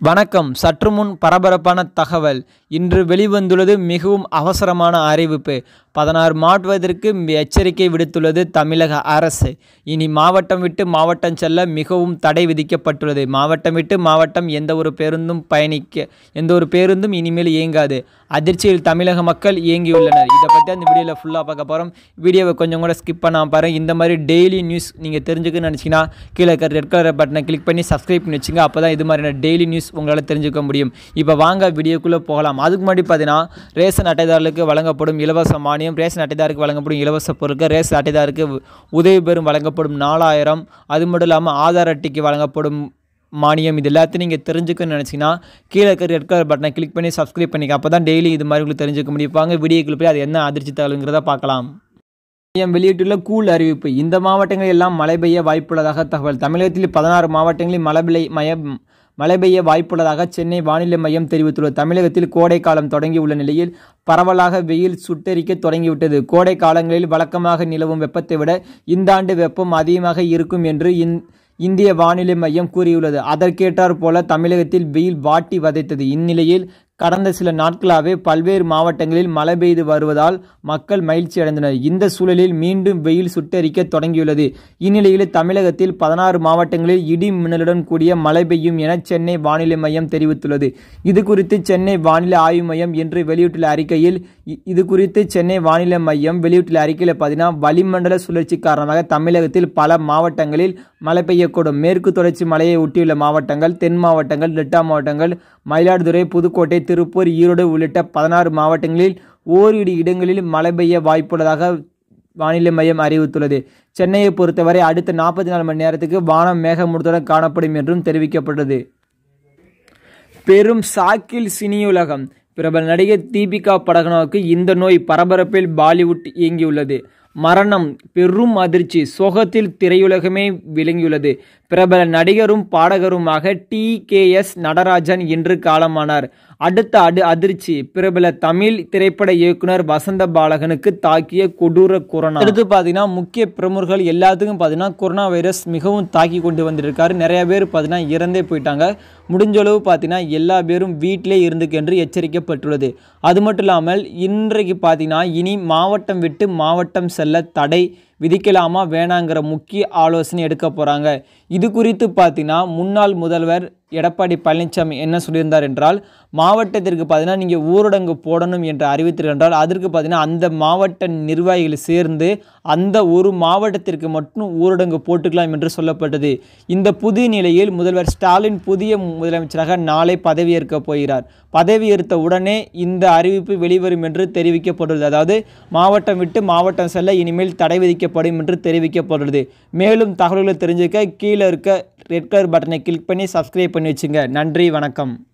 வணக்கம் சற்று முன் பரபரப்பான தகவல் இன்று வெளிவந்துள்ளது மிகவும் அவசரமான அறிவிப்பு பதினாறு மாவட்டத்திற்கு எச்சரிக்கை விடுத்துள்ளது தமிழக அரசு இனி மாவட்டம் விட்டு மாவட்டம் செல்ல மிகவும் தடை விதிக்கப்பட்டுள்ளது மாவட்டம் விட்டு மாவட்டம் எந்த ஒரு பேருந்தும் பயணிக்க எந்த ஒரு பேருந்தும் இனிமேல் இயங்காது அதிர்ச்சியில் தமிழக மக்கள் இயங்கியுள்ளனர் இதை பற்றி அந்த வீடியோவில் ஃபுல்லாக பார்க்க போகிறோம் வீடியோவை கொஞ்சம் கூட ஸ்கிப் பண்ணாம பாருங்க இந்த மாதிரி டெய்லி நியூஸ் நீங்கள் தெரிஞ்சுக்கணும்னு நினச்சிங்கன்னா கீழே இருக்கிற ரெட் கலர் பட்டனை கிளிக் பண்ணி சப்ஸ்கிரைப் பண்ணி வச்சுங்க அப்போ தான் இது மாதிரியான டெய்லி நியூஸ் உங்களால் தெரிஞ்சுக்க முடியும் இப்போ வாங்க வீடியோக்குள்ளே போகலாம் அதுக்கு முன்னாடி பார்த்தீங்கன்னா ரேஷன் அட்டைதாரர்களுக்கு வழங்கப்படும் இலவச மானியம் ரேஷன் அட்டைதாருக்கு வழங்கப்படும் இலவச பொருட்கள் ரேஷன் அட்டைதாருக்கு உதவி பெறும் வழங்கப்படும் நாலாயிரம் அது மட்டும் இல்லாமல் ஆதார் அட்டைக்கு வழங்கப்படும் மானியம் இது எல்லாத்தையும் நீங்கள் தெரிஞ்சுக்கணும்னு நினச்சிங்கன்னா கீழே இருக்கிற ரெட் கலர் பட்டனை கிளிக் பண்ணி சப்ஸ்கிரைப் பண்ணிக்க அப்போ தான் டெய்லி இது மாதிரி உங்களுக்கு தெரிஞ்சுக்க முடியும் வாங்க வீடியோக்குள்ள போய் அது என்ன அதிர்ச்சி தகவலுங்கிறத பார்க்கலாம் மையம் வெளியிட்டுள்ள கூல் அறிவிப்பு இந்த மாவட்டங்களில் எல்லாம் மழை பெய்ய வாய்ப்புள்ளதாக தகவல் தமிழகத்தில் பதினாறு மாவட்டங்களில் மழை பெய்ய மயம் மழை பெய்ய வாய்ப்புள்ளதாக சென்னை வானிலை மையம் தெரிவித்துள்ளது தமிழகத்தில் கோடை காலம் தொடங்கியுள்ள நிலையில் பரவலாக வெயில் சுட்டெரிக்க தொடங்கிவிட்டது கோடை காலங்களில் வழக்கமாக நிலவும் வெப்பத்தை விட இந்த ஆண்டு வெப்பம் அதிகமாக இருக்கும் என்று இந் இந்திய வானிலை மையம் கூறியுள்ளது அதற்கேற்றாற் போல தமிழகத்தில் வெயில் வாட்டி வதைத்தது இந்நிலையில் கடந்த சில நாட்களாகவே பல்வேறு மாவட்டங்களில் மழை பெய்து வருவதால் மக்கள் மகிழ்ச்சி அடைந்தனர் இந்த சூழலில் மீண்டும் வெயில் சுட்டெரிக்க தொடங்கியுள்ளது இந்நிலையில் தமிழகத்தில் பதினாறு மாவட்டங்களில் இடி மின்னலுடன் கூடிய மழை பெய்யும் என சென்னை வானிலை மையம் தெரிவித்துள்ளது இது குறித்து சென்னை வானிலை ஆய்வு மையம் இன்று வெளியிட்டுள்ள அறிக்கையில் இ- இது குறித்து சென்னை வானிலை மையம் வெளியிட்டுள்ள அறிக்கையில் பார்த்தீங்கன்னா வளிமண்டல சுழற்சி காரணமாக தமிழகத்தில் பல மாவட்டங்களில் மழை பெய்யக்கூடும் மேற்கு தொடர்ச்சி மலையை ஒட்டியுள்ள மாவட்டங்கள் தென் மாவட்டங்கள் டெல்டா மாவட்டங்கள் மயிலாடுதுறை புதுக்கோட்டை திருப்பூர் ஈரோடு உள்ளிட்ட பதினாறு மாவட்டங்களில் ஓரிரு இடங்களில் மழை பெய்ய வாய்ப்புள்ளதாக வானிலை மையம் அறிவித்துள்ளது சென்னையை பொறுத்தவரை அடுத்த நாற்பத்தி நாலு மணி நேரத்துக்கு வானம் மேகமூட்டத்துடன் காணப்படும் என்றும் தெரிவிக்கப்பட்டது பெரும் சாக்கில் சினியுலகம் பிரபல நடிகர் தீபிகா படகனோவுக்கு இந்த நோய் பரபரப்பில் பாலிவுட் இயங்கியுள்ளது மரணம் பெரும் அதிர்ச்சி சோகத்தில் திரையுலகமே விளங்கியுள்ளது பிரபல நடிகரும் பாடகருமாக டி கே எஸ் நடராஜன் இன்று காலமானார் அடுத்த அடு அதிர்ச்சி பிரபல தமிழ் திரைப்பட இயக்குனர் வசந்த பாலகனுக்கு தாக்கிய கொடூர கொரோனா அடுத்து பார்த்தீங்கன்னா முக்கிய பிரமுகர்கள் எல்லாத்துக்கும் பார்த்தீங்கன்னா கொரோனா வைரஸ் மிகவும் தாக்கி கொண்டு வந்திருக்காரு நிறைய பேர் பார்த்தீங்கன்னா இறந்தே போயிட்டாங்க முடிஞ்ச அளவு பார்த்தீங்கன்னா எல்லா பேரும் வீட்டிலே இருந்துக்கென்று எச்சரிக்கப்பட்டுள்ளது அது மட்டும் இல்லாமல் இன்றைக்கு பார்த்தீங்கன்னா இனி மாவட்டம் விட்டு மாவட்டம் செல்ல தடை விதிக்கலாமா வேணாங்கிற முக்கிய ஆலோசனை எடுக்க போகிறாங்க இது குறித்து பார்த்தீங்கன்னா முன்னாள் முதல்வர் எடப்பாடி பழனிசாமி என்ன சொல்லியிருந்தார் என்றால் மாவட்டத்திற்கு பார்த்தீங்கன்னா நீங்கள் ஊரடங்கு போடணும் என்று அறிவித்திருக்கின்றால் அதற்கு பார்த்தீங்கன்னா அந்த மாவட்ட நிர்வாகிகள் சேர்ந்து அந்த ஒரு மாவட்டத்திற்கு மட்டும் ஊரடங்கு போட்டுக்கலாம் என்று சொல்லப்பட்டது இந்த புதிய நிலையில் முதல்வர் ஸ்டாலின் புதிய முதலமைச்சராக நாளை பதவியேற்க போகிறார் பதவியேற்ற உடனே இந்த அறிவிப்பு வெளிவரும் என்று தெரிவிக்கப்பட்டுள்ளது அதாவது மாவட்டம் விட்டு மாவட்டம் செல்ல இனிமேல் தடை விதிக்கப்படும் என்று தெரிவிக்கப்பட்டுள்ளது மேலும் தகவல்களை தெரிஞ்சுக்க கீழே இருக்க ரெட் கலர் பட்டனை கிளிக் பண்ணி சப்ஸ்கிரைப் பண்ணி வச்சுங்க நன்றி வணக்கம்